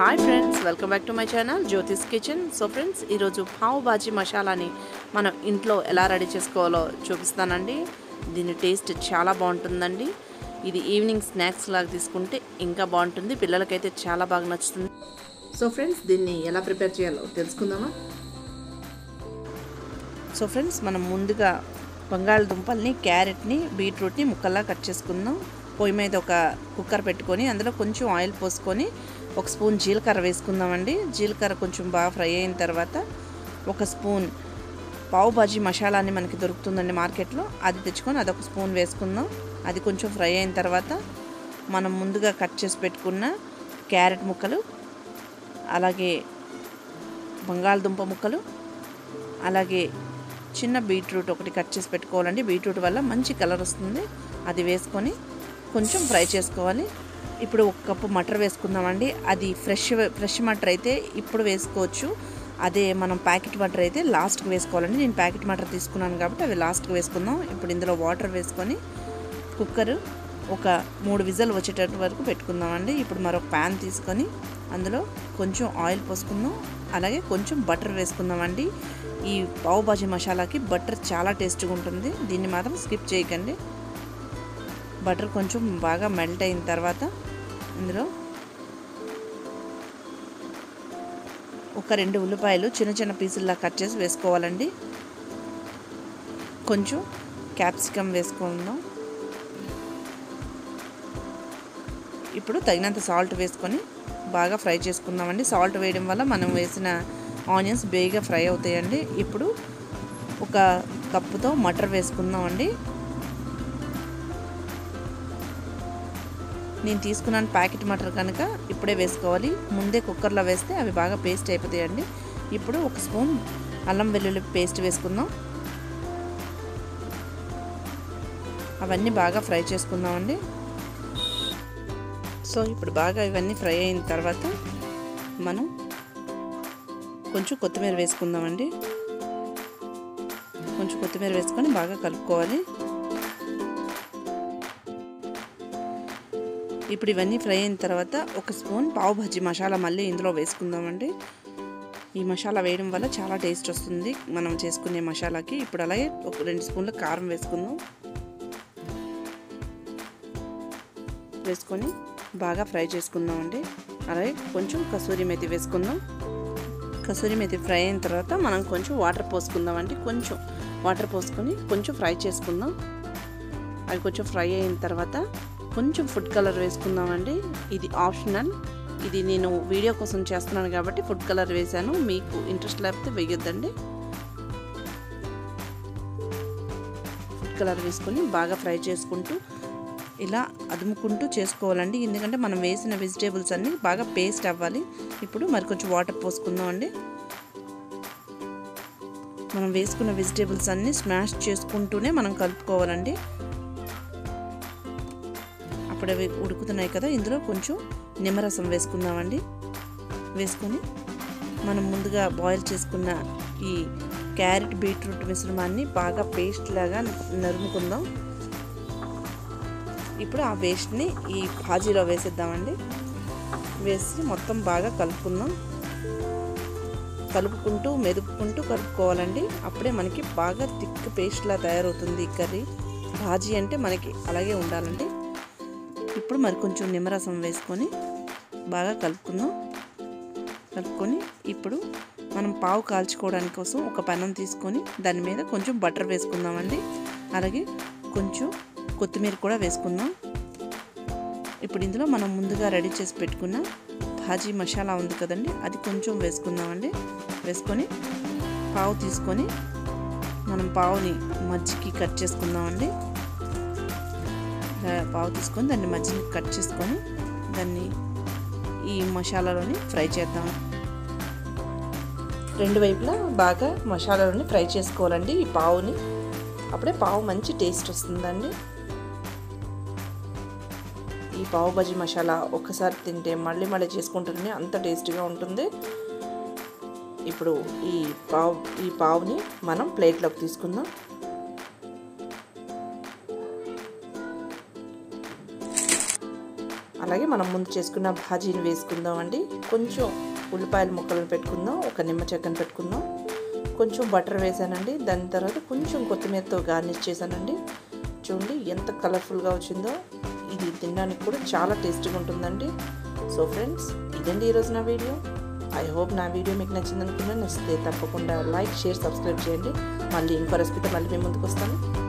hi friends welcome back to my channel Jyothi's kitchen so friends ఈరోజు పావు బాజీ మసాలాని మనం ఇంట్లో ఎలా రెడీ చేసుకోవాలో చూపిస్తానండి దీని టేస్ట్ చాలా బాగుంటుందండి ఇది ఈవినింగ్ స్నాక్స్ లాగా తీసుకుంటే ఇంకా బాగుంటుంది పిల్లలకైతే చాలా బాగా నచ్చుతుంది సో ఫ్రెండ్స్ దీన్ని ఎలా ప్రిపేర్ చేయాలో తెలుసుకుందామా సో ఫ్రెండ్స్ మనం ముందుగా బంగాళదుంపల్ని క్యారెట్ని బీట్రూట్ని ముక్కల్లా కట్ చేసుకుందాం పొయ్యి మీద ఒక కుక్కర్ పెట్టుకొని అందులో కొంచెం ఆయిల్ పోసుకొని ఒక స్పూన్ జీలకర్ర వేసుకుందామండి జీలకర్ర కొంచెం బాగా ఫ్రై అయిన తర్వాత ఒక స్పూన్ పావు బాజీ మసాలా అని మనకి దొరుకుతుందండి మార్కెట్లో అది తెచ్చుకొని అదొక స్పూన్ వేసుకుందాం అది కొంచెం ఫ్రై అయిన తర్వాత మనం ముందుగా కట్ చేసి పెట్టుకున్న క్యారెట్ ముక్కలు అలాగే బంగాళదుంప ముక్కలు అలాగే చిన్న బీట్రూట్ ఒకటి కట్ చేసి పెట్టుకోవాలండి బీట్రూట్ వల్ల మంచి కలర్ వస్తుంది అది వేసుకొని కొంచెం ఫ్రై చేసుకోవాలి ఇప్పుడు ఒక కప్పు మటర్ వేసుకుందామండి అది ఫ్రెష్ ఫ్రెష్ మటర్ అయితే ఇప్పుడు వేసుకోవచ్చు అదే మనం ప్యాకెట్ మటర్ అయితే లాస్ట్కి వేసుకోవాలండి నేను ప్యాకెట్ మటర్ తీసుకున్నాను కాబట్టి అవి లాస్ట్కి వేసుకుందాం ఇప్పుడు ఇందులో వాటర్ వేసుకొని కుక్కర్ ఒక మూడు విజల్ వచ్చేటట్టు వరకు పెట్టుకుందామండి ఇప్పుడు మరొక ప్యాన్ తీసుకొని అందులో కొంచెం ఆయిల్ పోసుకుందాం అలాగే కొంచెం బటర్ వేసుకుందామండి ఈ పావు భాజీ మసాలాకి బటర్ చాలా టేస్ట్గా ఉంటుంది దీన్ని మాత్రం స్కిప్ చేయకండి బటర్ కొంచెం బాగా మెల్ట్ అయిన తర్వాత ఇందులో ఒక రెండు ఉల్లిపాయలు చిన్న చిన్న పీసుల్లా కట్ చేసి వేసుకోవాలండి కొంచెం క్యాప్సికమ్ వేసుకుందాం ఇప్పుడు తగినంత సాల్ట్ వేసుకొని బాగా ఫ్రై చేసుకుందామండి సాల్ట్ వేయడం వల్ల మనం వేసిన ఆనియన్స్ బేగా ఫ్రై అవుతాయండి ఇప్పుడు ఒక కప్పుతో మటర్ వేసుకుందామండి నేను తీసుకున్నాను ప్యాకెట్ మటర్ కనుక ఇప్పుడే వేసుకోవాలి ముందే కుక్కర్లో వేస్తే అవి బాగా పేస్ట్ అయిపోతాయండి ఇప్పుడు ఒక స్పూన్ అల్లం వెల్లుల్లి పేస్ట్ వేసుకుందాం అవన్నీ బాగా ఫ్రై చేసుకుందామండి సో ఇప్పుడు బాగా ఇవన్నీ ఫ్రై అయిన తర్వాత మనం కొంచెం కొత్తిమీర వేసుకుందామండి కొంచెం కొత్తిమీర వేసుకొని బాగా కలుపుకోవాలి ఇప్పుడు ఇవన్నీ ఫ్రై అయిన తర్వాత ఒక స్పూన్ పావు భాజీ మసాలా మళ్ళీ ఇందులో వేసుకుందామండి ఈ మసాలా వేయడం వల్ల చాలా టేస్ట్ వస్తుంది మనం చేసుకునే మసాలాకి ఇప్పుడు అలాగే ఒక రెండు స్పూన్ల కారం వేసుకుందాం వేసుకొని బాగా ఫ్రై చేసుకుందామండి అలాగే కొంచెం కసూరి మెతి వేసుకుందాం కసూరి మెతి ఫ్రై అయిన తర్వాత మనం కొంచెం వాటర్ పోసుకుందామండి కొంచెం వాటర్ పోసుకొని కొంచెం ఫ్రై చేసుకుందాం అవి కొంచెం ఫ్రై అయిన తర్వాత కొంచెం ఫుడ్ కలర్ వేసుకుందామండి ఇది ఆప్షనల్ ఇది నేను వీడియో కోసం చేస్తున్నాను కాబట్టి ఫుడ్ కలర్ వేశాను మీకు ఇంట్రెస్ట్ లేకపోతే వేయొద్దండి ఫుడ్ కలర్ వేసుకొని బాగా ఫ్రై చేసుకుంటూ ఇలా అదుముకుంటూ చేసుకోవాలండి ఎందుకంటే మనం వేసిన వెజిటేబుల్స్ అన్నీ బాగా పేస్ట్ అవ్వాలి ఇప్పుడు మరి కొంచెం వాటర్ పోసుకుందాం అండి మనం వేసుకున్న వెజిటేబుల్స్ అన్నీ స్మాష్ చేసుకుంటూనే మనం కలుపుకోవాలండి అప్పుడు అవి ఉడుకుతున్నాయి కదా ఇందులో కొంచెం నిమ్మరసం వేసుకుందామండి వేసుకొని మనం ముందుగా బాయిల్ చేసుకున్న ఈ క్యారెట్ బీట్రూట్ మిశ్రమాన్ని బాగా పేస్ట్ లాగా నరుముకుందాం ఇప్పుడు ఆ పేస్ట్ని ఈ భాజీలో వేసేద్దామండి వేసి మొత్తం బాగా కలుపుకుందాం కలుపుకుంటూ మెదుపుకుంటూ కలుపుకోవాలండి అప్పుడే మనకి బాగా థిక్ పేస్ట్లా తయారవుతుంది ఈ కర్రీ భాజీ అంటే మనకి అలాగే ఉండాలండి ఇప్పుడు మరి కొంచెం నిమ్మరసం వేసుకొని బాగా కలుపుకుందాం కలుపుకొని ఇప్పుడు మనం పావు కాల్చుకోవడానికి కోసం ఒక పెనం తీసుకొని దాని మీద కొంచెం బటర్ వేసుకుందామండి అలాగే కొంచెం కొత్తిమీర కూడా వేసుకుందాం ఇప్పుడు ఇందులో మనం ముందుగా రెడీ చేసి పెట్టుకున్న భాజీ మసాలా ఉంది కదండి అది కొంచెం వేసుకుందామండి వేసుకొని పావు తీసుకొని మనం పావుని మజ్జికి కట్ చేసుకుందామండి పావు తీసుకొని దాన్ని మజ్జిని కట్ చేసుకొని దాన్ని ఈ మసాలాలోని ఫ్రై చేద్దాం రెండు వైపులా బాగా మసాలాలోని ఫ్రై చేసుకోవాలండి ఈ పావుని అప్పుడే పావు మంచి టేస్ట్ వస్తుందండి ఈ పావు బజీ మసాలా ఒక్కసారి తింటే మళ్ళీ మళ్ళీ చేసుకుంటూనే అంత టేస్టీగా ఉంటుంది ఇప్పుడు ఈ పావు ఈ పావుని మనం ప్లేట్లోకి తీసుకుందాం అలాగే అట్లాగే మనం ముందు చేసుకున్న భాజీని వేసుకుందామండి కొంచెం ఉల్లిపాయల ముక్కలను పెట్టుకుందాం ఒక నిమ్మ చెక్కను పెట్టుకుందాం కొంచెం బటర్ వేసానండి దాని తర్వాత కొంచెం కొత్తిమీరతో గార్నిష్ చేశానండి చూడండి ఎంత కలర్ఫుల్గా వచ్చిందో ఇది తినడానికి కూడా చాలా టేస్టీగా ఉంటుందండి సో ఫ్రెండ్స్ ఇదండి ఈరోజు నా వీడియో ఐ హోప్ నా వీడియో మీకు నచ్చింది అనుకున్నా నచ్చితే తప్పకుండా లైక్ షేర్ సబ్స్క్రైబ్ చేయండి మళ్ళీ ఇంకో రెసిపీతో మళ్ళీ మేము ముందుకు వస్తాను